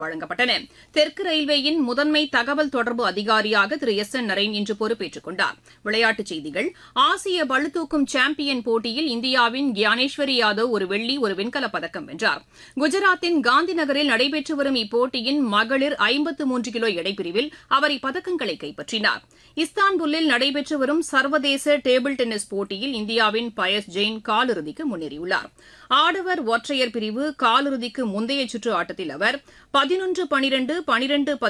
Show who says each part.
Speaker 1: வழங்கப்பட்டன தெற்கு ரயில்வேயின் முதன்மை தகவல் தொடர்பு அதிகாரியாக திரு எஸ் என் நரேன் இன்று பொறுப்பேற்றுக் கொண்டார் விளையாட்டுச் செய்திகள் ஆசிய பளுதூக்கும் சாம்பியன் போட்டியில் இந்தியாவின் கியானேஸ்வரி யாதவ் ஒரு வெள்ளி ஒரு வெண்கலப் பதக்கம் வென்றார் குஜராத்தின் காந்தி நகரில் நடைபெற்று வரும் இப்போட்டியின் மகளிர் ஐம்பத்து மூன்று கிலோ எடைப்பிரிவில் அவர் இப்பதக்கங்களை கைப்பற்றினார் இஸ்தான்புல்லில் நடைபெற்று வரும் சர்வதேச டேபிள் டென்னிஸ் போட்டியில் இந்தியாவின் பயஸ் ஜெயின் காலிறுதிக்கு முன்னேறியுள்ளார் ஆடவர் ஒற்றையர் பிரிவு காலிறுதிக்கு முந்தைய சுற்று ஆட்டத்தில் அவர் பதினொன்று பனிரெண்டு பனிரெண்டு